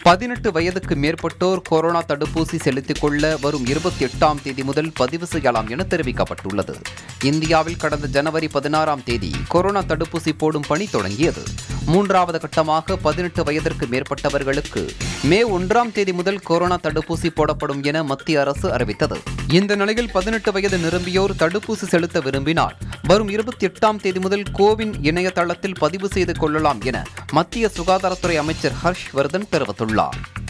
பதினெட்டு வயதுக்கு மேற்பட்டோர் கொரோனா தடுப்பூசி செலுத்திக் கொள்ள வரும் இருபத்தி எட்டாம் தேதி முதல் பதிவு செய்யலாம் என தெரிவிக்கப்பட்டுள்ளது இந்தியாவில் கடந்த ஜனவரி பதினாறாம் தேதி கொரோனா தடுப்பூசி போடும் பணி தொடங்கியது மூன்றாவது கட்டமாக பதினெட்டு வயதிற்கு மேற்பட்டவர்களுக்கு மே ஒன்றாம் தேதி முதல் கொரோனா தடுப்பூசி போடப்படும் என மத்திய அரசு அறிவித்தது இந்த நிலையில் பதினெட்டு வயது நிரம்பியோர் தடுப்பூசி செலுத்த விரும்பினால் வரும் இருபத்தி எட்டாம் தேதி முதல் கோவின் இணையதளத்தில் பதிவு செய்து கொள்ளலாம் என மத்திய சுகாதாரத்துறை அமைச்சர் ஹர்ஷ் வர்தன் தெரிவித்துள்ளார்